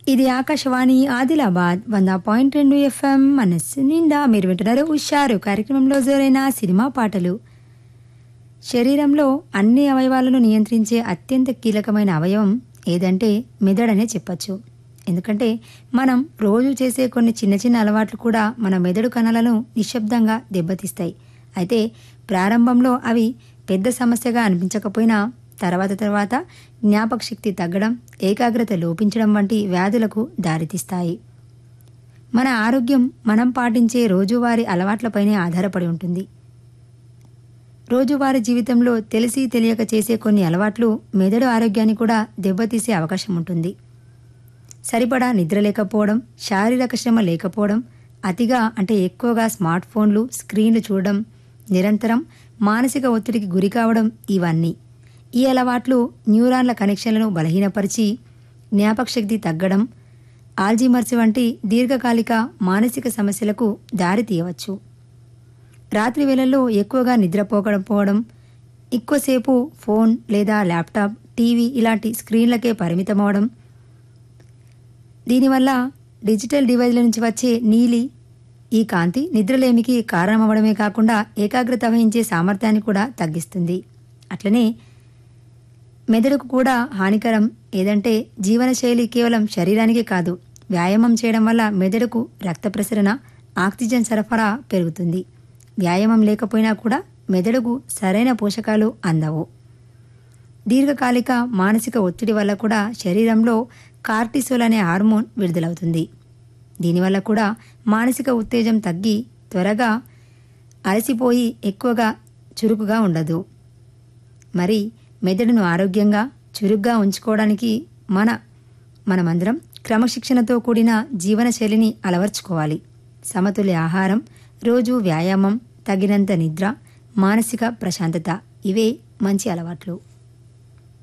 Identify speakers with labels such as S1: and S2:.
S1: ఇది ఆకాశవాణి ఆదిలాబాద్ వంద పాయింట్ రెండు ఎఫ్ఎం మనస్సు నిండా మీరు వింటున్నారు ఉషారు కార్యక్రమంలో జోరైన సినిమా పాటలు శరీరంలో అన్ని అవయవాలను నియంత్రించే అత్యంత కీలకమైన అవయవం ఏదంటే మెదడనే చెప్పచ్చు ఎందుకంటే మనం రోజు చేసే కొన్ని చిన్న చిన్న అలవాట్లు కూడా మన మెదడు కణాలను నిశ్శబ్దంగా దెబ్బతీస్తాయి అయితే ప్రారంభంలో అవి పెద్ద సమస్యగా అనిపించకపోయినా తర్వాత తర్వాత జ్ఞాపక శక్తి తగ్గడం ఏకాగ్రత లోపించడం వంటి వ్యాధులకు దారితీస్తాయి మన ఆరోగ్యం మనం పాటించే రోజువారీ అలవాట్లపైనే ఆధారపడి ఉంటుంది రోజువారీ జీవితంలో తెలిసి తెలియక చేసే కొన్ని అలవాట్లు మెదడు ఆరోగ్యాన్ని కూడా దెబ్బతీసే అవకాశం ఉంటుంది సరిపడా నిద్ర లేకపోవడం శారీరక శ్రమ లేకపోవడం అతిగా అంటే ఎక్కువగా స్మార్ట్ ఫోన్లు స్క్రీన్లు చూడడం నిరంతరం మానసిక ఒత్తిడికి గురి కావడం ఇవన్నీ ఈ అలవాట్లు న్యూరాన్ల కనెక్షన్లను బలహీనపరిచి జ్ఞాపకశక్తి తగ్గడం ఆల్జీమర్స్ వంటి దీర్ఘకాలిక మానసిక సమస్యలకు దారి తీయవచ్చు రాత్రి వేళల్లో ఎక్కువగా నిద్రపోకపోవడం ఎక్కువసేపు ఫోన్ లేదా ల్యాప్టాప్ టీవీ ఇలాంటి స్క్రీన్లకే పరిమితమవడం దీనివల్ల డిజిటల్ డివైజ్ల నుంచి వచ్చే నీలి ఈ కాంతి నిద్రలేమికి కారణమవడమే కాకుండా ఏకాగ్రత వహించే సామర్థ్యాన్ని కూడా తగ్గిస్తుంది అట్లనే మెదడుకు కూడా హానికరం ఏదంటే జీవనశైలి కేవలం శరీరానికి కాదు వ్యాయామం చేయడం వల్ల మెదడుకు రక్త ప్రసరణ ఆక్సిజన్ సరఫరా పెరుగుతుంది వ్యాయామం లేకపోయినా కూడా మెదడుకు సరైన పోషకాలు అందవు దీర్ఘకాలిక మానసిక ఒత్తిడి వల్ల కూడా శరీరంలో కార్టిసోల్ అనే హార్మోన్ విడుదలవుతుంది దీనివల్ల కూడా మానసిక ఉత్తేజం తగ్గి త్వరగా అలసిపోయి ఎక్కువగా చురుకుగా ఉండదు మరి మెదడును ఆరోగ్యంగా చురుగ్గా ఉంచుకోవడానికి మన మనమందరం క్రమశిక్షణతో కూడిన జీవనశైలిని అలవర్చుకోవాలి సమతుల్య ఆహారం రోజు వ్యాయామం తగినంత నిద్ర మానసిక ప్రశాంతత ఇవే మంచి అలవాట్లు